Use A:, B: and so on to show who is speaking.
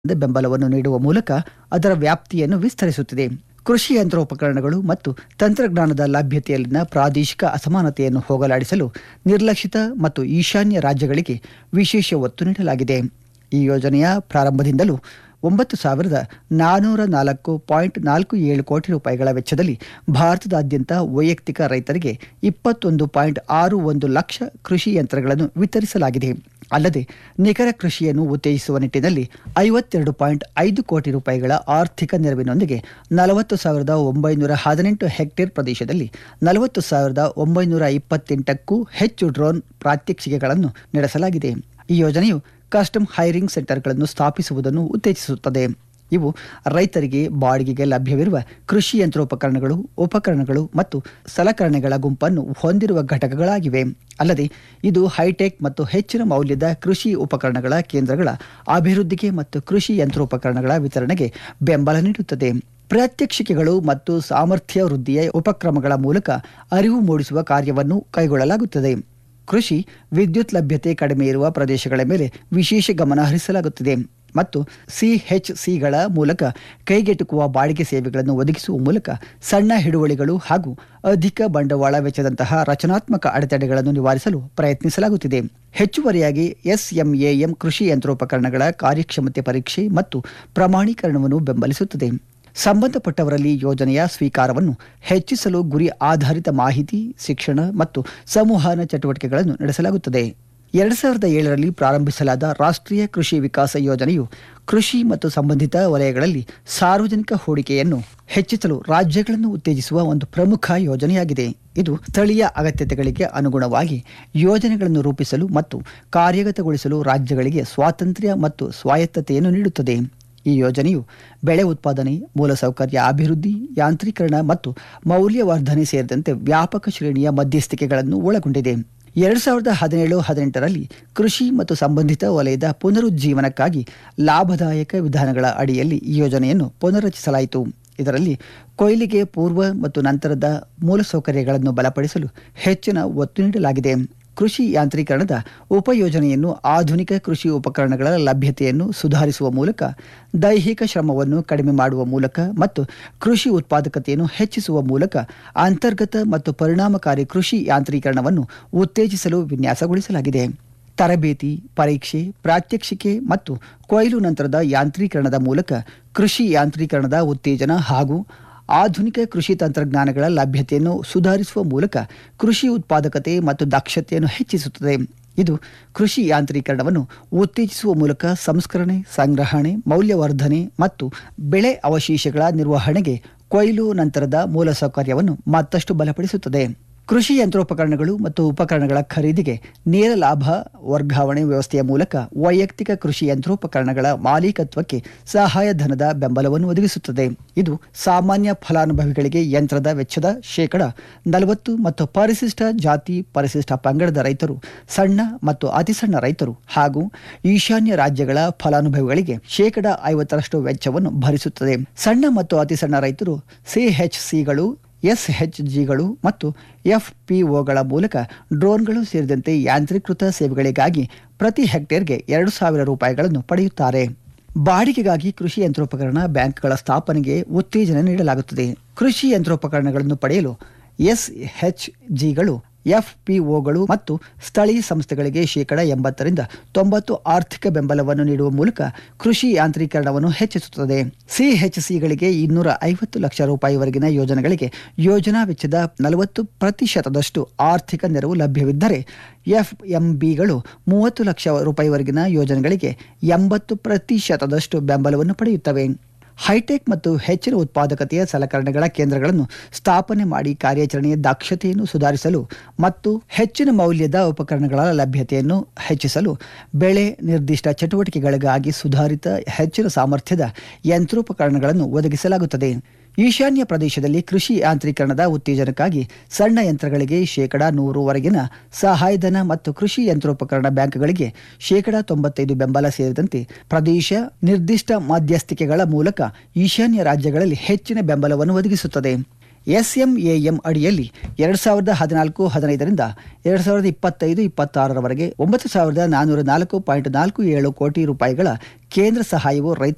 A: ಬೆಂಬಲವನ್ನು ನೀಡುವ ಮೂಲಕ ಅದರ ವ್ಯಾಪ್ತಿಯನ್ನು ವಿಸ್ತರಿಸುತ್ತಿದೆ ಕೃಷಿ ಯಂತ್ರೋಪಕರಣಗಳು ಮತ್ತು ತಂತ್ರಜ್ಞಾನದ ಲಭ್ಯತೆಯಲ್ಲಿನ ಪ್ರಾದೇಶಿಕ ಅಸಮಾನತೆಯನ್ನು ಹೋಗಲಾಡಿಸಲು ನಿರ್ಲಕ್ಷಿತ ಮತ್ತು ಈಶಾನ್ಯ ರಾಜ್ಯಗಳಿಗೆ ವಿಶೇಷ ಒತ್ತು ನೀಡಲಾಗಿದೆ ಈ ಯೋಜನೆಯ ಪ್ರಾರಂಭದಿಂದಲೂ ಒಂಬತ್ತು ಸಾವಿರದ ನಾನೂರ ನಾಲ್ಕು ಪಾಯಿಂಟ್ ನಾಲ್ಕು ಏಳು ಕೋಟಿ ರೂಪಾಯಿಗಳ ವೆಚ್ಚದಲ್ಲಿ ಭಾರತದಾದ್ಯಂತ ವೈಯಕ್ತಿಕ ರೈತರಿಗೆ ಇಪ್ಪತ್ತೊಂದು ಪಾಯಿಂಟ್ ಆರು ಒಂದು ಲಕ್ಷ ಕೃಷಿ ಯಂತ್ರಗಳನ್ನು ವಿತರಿಸಲಾಗಿದೆ ಅಲ್ಲದೆ ನಿಖರ ಕೃಷಿಯನ್ನು ಉತ್ತೇಜಿಸುವ ನಿಟ್ಟಿನಲ್ಲಿ ಐವತ್ತೆರಡು ಪಾಯಿಂಟ್ ಐದು ಕೋಟಿ ರೂಪಾಯಿಗಳ ಆರ್ಥಿಕ ನೆರವಿನೊಂದಿಗೆ ನಲವತ್ತು ಸಾವಿರದ ಒಂಬೈನೂರ ಹದಿನೆಂಟು ಹೆಕ್ಟೇರ್ ಪ್ರದೇಶದಲ್ಲಿ ನಲವತ್ತು ಸಾವಿರದ ಒಂಬೈನೂರ ಇಪ್ಪತ್ತೆಂಟಕ್ಕೂ ಹೆಚ್ಚು ಡ್ರೋನ್ ಪ್ರಾತ್ಯಕ್ಷಿಕೆಗಳನ್ನು ನಡೆಸಲಾಗಿದೆ ಈ ಯೋಜನೆಯು ಕಸ್ಟಮ್ ಹೈರಿಂಗ್ ಸೆಂಟರ್ಗಳನ್ನು ಸ್ಥಾಪಿಸುವುದನ್ನು ಉತ್ತೇಜಿಸುತ್ತದೆ ಇವು ರೈತರಿಗೆ ಬಾಡಿಗೆಗೆ ಲಭ್ಯವಿರುವ ಕೃಷಿ ಯಂತ್ರೋಪಕರಣಗಳು ಉಪಕರಣಗಳು ಮತ್ತು ಸಲಕರಣೆಗಳ ಗುಂಪನ್ನು ಹೊಂದಿರುವ ಘಟಕಗಳಾಗಿವೆ ಅಲ್ಲದೆ ಇದು ಹೈಟೆಕ್ ಮತ್ತು ಹೆಚ್ಚಿನ ಮೌಲ್ಯದ ಕೃಷಿ ಉಪಕರಣಗಳ ಕೇಂದ್ರಗಳ ಅಭಿವೃದ್ಧಿಗೆ ಮತ್ತು ಕೃಷಿ ಯಂತ್ರೋಪಕರಣಗಳ ವಿತರಣೆಗೆ ಬೆಂಬಲ ನೀಡುತ್ತದೆ ಪ್ರಾತ್ಯಕ್ಷಿಕೆಗಳು ಮತ್ತು ಸಾಮರ್ಥ್ಯ ವೃದ್ಧಿಯ ಉಪಕ್ರಮಗಳ ಮೂಲಕ ಅರಿವು ಮೂಡಿಸುವ ಕಾರ್ಯವನ್ನು ಕೈಗೊಳ್ಳಲಾಗುತ್ತದೆ ಕೃಷಿ ವಿದ್ಯುತ್ ಲಭ್ಯತೆ ಕಡಿಮೆ ಇರುವ ಪ್ರದೇಶಗಳ ಮೇಲೆ ವಿಶೇಷ ಗಮನ ಹರಿಸಲಾಗುತ್ತಿದೆ ಮತ್ತು ಸಿಎಚ್ಸಿಗಳ ಮೂಲಕ ಕೈಗೆಟುಕುವ ಬಾಡಿಗೆ ಸೇವೆಗಳನ್ನು ಒದಗಿಸುವ ಮೂಲಕ ಸಣ್ಣ ಹಿಡುವಳಿಗಳು ಹಾಗೂ ಅಧಿಕ ಬಂಡವಾಳ ವೆಚ್ಚದಂತಹ ರಚನಾತ್ಮಕ ಅಡೆತಡೆಗಳನ್ನು ನಿವಾರಿಸಲು ಪ್ರಯತ್ನಿಸಲಾಗುತ್ತಿದೆ ಹೆಚ್ಚುವರಿಯಾಗಿ ಎಸ್ಎಂಎಎಂ ಕೃಷಿ ಯಂತ್ರೋಪಕರಣಗಳ ಕಾರ್ಯಕ್ಷಮತೆ ಪರೀಕ್ಷೆ ಮತ್ತು ಪ್ರಮಾಣೀಕರಣವನ್ನು ಬೆಂಬಲಿಸುತ್ತದೆ ಸಂಬಂಧಪಟ್ಟವರಲ್ಲಿ ಯೋಜನೆಯ ಸ್ವೀಕಾರವನ್ನು ಹೆಚ್ಚಿಸಲು ಗುರಿ ಆಧಾರಿತ ಮಾಹಿತಿ ಶಿಕ್ಷಣ ಮತ್ತು ಸಂವಹನ ಚಟುವಟಿಕೆಗಳನ್ನು ನಡೆಸಲಾಗುತ್ತದೆ ಎರಡು ಸಾವಿರದ ಏಳರಲ್ಲಿ ಪ್ರಾರಂಭಿಸಲಾದ ರಾಷ್ಟ್ರೀಯ ಕೃಷಿ ವಿಕಾಸ ಯೋಜನೆಯು ಕೃಷಿ ಮತ್ತು ಸಂಬಂಧಿತ ವಲಯಗಳಲ್ಲಿ ಸಾರ್ವಜನಿಕ ಹೂಡಿಕೆಯನ್ನು ಹೆಚ್ಚಿಸಲು ರಾಜ್ಯಗಳನ್ನು ಉತ್ತೇಜಿಸುವ ಒಂದು ಪ್ರಮುಖ ಯೋಜನೆಯಾಗಿದೆ ಇದು ಸ್ಥಳೀಯ ಅಗತ್ಯತೆಗಳಿಗೆ ಅನುಗುಣವಾಗಿ ಯೋಜನೆಗಳನ್ನು ರೂಪಿಸಲು ಮತ್ತು ಕಾರ್ಯಗತಗೊಳಿಸಲು ರಾಜ್ಯಗಳಿಗೆ ಸ್ವಾತಂತ್ರ್ಯ ಮತ್ತು ಸ್ವಾಯತ್ತತೆಯನ್ನು ನೀಡುತ್ತದೆ ಈ ಯೋಜನೆಯು ಬೆಳೆ ಉತ್ಪಾದನೆ ಮೂಲಸೌಕರ್ಯ ಅಭಿವೃದ್ಧಿ ಯಾಂತ್ರೀಕರಣ ಮತ್ತು ಮೌಲ್ಯವರ್ಧನೆ ಸೇರಿದಂತೆ ವ್ಯಾಪಕ ಶ್ರೇಣಿಯ ಮಧ್ಯಸ್ಥಿಕೆಗಳನ್ನು ಒಳಗೊಂಡಿದೆ ಎರಡು ಸಾವಿರದ ಹದಿನೇಳು ಹದಿನೆಂಟರಲ್ಲಿ ಕೃಷಿ ಮತ್ತು ಸಂಬಂಧಿತ ವಲಯದ ಪುನರುಜ್ಜೀವನಕ್ಕಾಗಿ ಲಾಭದಾಯಕ ವಿಧಾನಗಳ ಅಡಿಯಲ್ಲಿ ಈ ಯೋಜನೆಯನ್ನು ಪುನರ್ರಚಿಸಲಾಯಿತು ಇದರಲ್ಲಿ ಕೊಯ್ಲಿಗೆ ಪೂರ್ವ ಮತ್ತು ನಂತರದ ಮೂಲಸೌಕರ್ಯಗಳನ್ನು ಬಲಪಡಿಸಲು ಹೆಚ್ಚಿನ ಒತ್ತು ನೀಡಲಾಗಿದೆ ಕೃಷಿ ಯಾಂತ್ರೀಕರಣದ ಉಪಯೋಜನೆಯನ್ನು ಆಧುನಿಕ ಕೃಷಿ ಉಪಕರಣಗಳ ಲಭ್ಯತೆಯನ್ನು ಸುಧಾರಿಸುವ ಮೂಲಕ ದೈಹಿಕ ಶ್ರಮವನ್ನು ಕಡಿಮೆ ಮಾಡುವ ಮೂಲಕ ಮತ್ತು ಕೃಷಿ ಉತ್ಪಾದಕತೆಯನ್ನು ಹೆಚ್ಚಿಸುವ ಮೂಲಕ ಅಂತರ್ಗತ ಮತ್ತು ಪರಿಣಾಮಕಾರಿ ಕೃಷಿ ಯಾಂತ್ರೀಕರಣವನ್ನು ಉತ್ತೇಜಿಸಲು ವಿನ್ಯಾಸಗೊಳಿಸಲಾಗಿದೆ ತರಬೇತಿ ಪರೀಕ್ಷೆ ಪ್ರಾತ್ಯಕ್ಷಿಕೆ ಮತ್ತು ಕೊಯ್ಲು ನಂತರದ ಯಾಂತ್ರೀಕರಣದ ಮೂಲಕ ಕೃಷಿ ಯಾಂತ್ರೀಕರಣದ ಉತ್ತೇಜನ ಹಾಗೂ ಆಧುನಿಕ ಕೃಷಿ ತಂತ್ರಜ್ಞಾನಗಳ ಲಭ್ಯತೆಯನ್ನು ಸುಧಾರಿಸುವ ಮೂಲಕ ಕೃಷಿ ಉತ್ಪಾದಕತೆ ಮತ್ತು ದಕ್ಷತೆಯನ್ನು ಹೆಚ್ಚಿಸುತ್ತದೆ ಇದು ಕೃಷಿ ಯಾಂತ್ರೀಕರಣವನ್ನು ಉತ್ತೇಜಿಸುವ ಮೂಲಕ ಸಂಸ್ಕರಣೆ ಸಂಗ್ರಹಣೆ ಮೌಲ್ಯವರ್ಧನೆ ಮತ್ತು ಬೆಳೆ ಅವಶೇಷಗಳ ನಿರ್ವಹಣೆಗೆ ಕೊಯ್ಲು ನಂತರದ ಮೂಲಸೌಕರ್ಯವನ್ನು ಮತ್ತಷ್ಟು ಬಲಪಡಿಸುತ್ತದೆ ಕೃಷಿ ಯಂತ್ರೋಪಕರಣಗಳು ಮತ್ತು ಉಪಕರಣಗಳ ಖರೀದಿಗೆ ನೇರ ಲಾಭ ವರ್ಗಾವಣೆ ವ್ಯವಸ್ಥೆಯ ಮೂಲಕ ವೈಯಕ್ತಿಕ ಕೃಷಿ ಯಂತ್ರೋಪಕರಣಗಳ ಮಾಲೀಕತ್ವಕ್ಕೆ ಸಹಾಯಧನದ ಬೆಂಬಲವನ್ನು ಒದಗಿಸುತ್ತದೆ ಇದು ಸಾಮಾನ್ಯ ಫಲಾನುಭವಿಗಳಿಗೆ ಯಂತ್ರದ ವೆಚ್ಚದ ಶೇಕಡ ನಲವತ್ತು ಮತ್ತು ಪರಿಶಿಷ್ಟ ಜಾತಿ ಪರಿಶಿಷ್ಟ ಪಂಗಡದ ರೈತರು ಸಣ್ಣ ಮತ್ತು ಅತಿಸಣ್ಣ ರೈತರು ಹಾಗೂ ಈಶಾನ್ಯ ರಾಜ್ಯಗಳ ಫಲಾನುಭವಿಗಳಿಗೆ ಶೇಕಡ ಐವತ್ತರಷ್ಟು ವೆಚ್ಚವನ್ನು ಭರಿಸುತ್ತದೆ ಸಣ್ಣ ಮತ್ತು ಅತಿಸಣ್ಣ ರೈತರು ಸಿಎಚ್ಸಿಗಳು ಎಸ್ಎಚ್ಜಿಗಳು ಮತ್ತು ಎಫ್ಪಿಒಗಳ ಮೂಲಕ ಡ್ರೋನ್ಗಳು ಸೇರಿದಂತೆ ಯಾಂತ್ರೀಕೃತ ಸೇವೆಗಳಿಗಾಗಿ ಪ್ರತಿ ಹೆಕ್ಟೇರ್ಗೆ ಎರಡು ಸಾವಿರ ರೂಪಾಯಿಗಳನ್ನು ಪಡೆಯುತ್ತಾರೆ ಬಾಡಿಗೆಗಾಗಿ ಕೃಷಿ ಯಂತ್ರೋಪಕರಣ ಬ್ಯಾಂಕ್ಗಳ ಸ್ಥಾಪನೆಗೆ ಉತ್ತೇಜನ ನೀಡಲಾಗುತ್ತದೆ ಕೃಷಿ ಯಂತ್ರೋಪಕರಣಗಳನ್ನು ಪಡೆಯಲು ಎಸ್ಎಚ್ಜಿಗಳು ಎಫ್ಪಿಒಗಳು ಮತ್ತು ಸ್ಥಳೀಯ ಸಂಸ್ಥೆಗಳಿಗೆ ಶೇಕಡ ಎಂಬತ್ತರಿಂದ ತೊಂಬತ್ತು ಆರ್ಥಿಕ ಬೆಂಬಲವನ್ನು ನೀಡುವ ಮೂಲಕ ಕೃಷಿ ಯಾಂತ್ರೀಕರಣವನ್ನು ಹೆಚ್ಚಿಸುತ್ತದೆ ಸಿಎಚ್ಸಿಗಳಿಗೆ ಇನ್ನೂರ ಐವತ್ತು ಲಕ್ಷ ರೂಪಾಯಿವರೆಗಿನ ಯೋಜನೆಗಳಿಗೆ ಯೋಜನಾ ವೆಚ್ಚದ ನಲವತ್ತು ಪ್ರತಿಶತದಷ್ಟು ಆರ್ಥಿಕ ನೆರವು ಲಭ್ಯವಿದ್ದರೆ ಎಫ್ಎಂಬಿಗಳು ಮೂವತ್ತು ಲಕ್ಷ ರೂಪಾಯಿವರೆಗಿನ ಯೋಜನೆಗಳಿಗೆ ಎಂಬತ್ತು ಪ್ರತಿಶತದಷ್ಟು ಬೆಂಬಲವನ್ನು ಪಡೆಯುತ್ತವೆ ಹೈಟೆಕ್ ಮತ್ತು ಹೆಚ್ಚಿನ ಉತ್ಪಾದಕತೆಯ ಸಲಕರಣೆಗಳ ಕೇಂದ್ರಗಳನ್ನು ಸ್ಥಾಪನೆ ಮಾಡಿ ಕಾರ್ಯಾಚರಣೆಯ ದಕ್ಷತೆಯನ್ನು ಸುಧಾರಿಸಲು ಮತ್ತು ಹೆಚ್ಚಿನ ಮೌಲ್ಯದ ಉಪಕರಣಗಳ ಲಭ್ಯತೆಯನ್ನು ಹೆಚ್ಚಿಸಲು ಬೆಳೆ ನಿರ್ದಿಷ್ಟ ಚಟುವಟಿಕೆಗಳಿಗಾಗಿ ಸುಧಾರಿತ ಹೆಚ್ಚಿನ ಸಾಮರ್ಥ್ಯದ ಯಂತ್ರೋಪಕರಣಗಳನ್ನು ಒದಗಿಸಲಾಗುತ್ತದೆ ಈಶಾನ್ಯ ಪ್ರದೇಶದಲ್ಲಿ ಕೃಷಿ ಯಾಂತ್ರೀಕರಣದ ಉತ್ತೇಜನಕ್ಕಾಗಿ ಸಣ್ಣ ಯಂತ್ರಗಳಿಗೆ ಶೇಕಡ ನೂರುವರೆಗಿನ ಸಹಾಯಧನ ಮತ್ತು ಕೃಷಿ ಯಂತ್ರೋಪಕರಣ ಬ್ಯಾಂಕ್ಗಳಿಗೆ ಶೇಕಡ ತೊಂಬತ್ತೈದು ಬೆಂಬಲ ಸೇರಿದಂತೆ ಪ್ರದೇಶ ನಿರ್ದಿಷ್ಟ ಮಧ್ಯಸ್ಥಿಕೆಗಳ ಮೂಲಕ ಈಶಾನ್ಯ ರಾಜ್ಯಗಳಲ್ಲಿ ಹೆಚ್ಚಿನ ಬೆಂಬಲವನ್ನು ಒದಗಿಸುತ್ತದೆ ಎಸ್ಎಂಎಎಂ ಅಡಿಯಲ್ಲಿ ಎರಡು ಸಾವಿರದ ಹದಿನಾಲ್ಕು ಹದಿನೈದರಿಂದ ಎರಡು ಸಾವಿರದ ಇಪ್ಪತ್ತೈದು ಇಪ್ಪತ್ತಾರರವರೆಗೆ ಒಂಬತ್ತು ಸಾವಿರದ ನಾನ್ನೂರ ನಾಲ್ಕು ಪಾಯಿಂಟ್ ನಾಲ್ಕು ಏಳು ಕೋಟಿ ರೂಪಾಯಿಗಳ ಕೇಂದ್ರ ಸಹಾಯವು ರೈತರ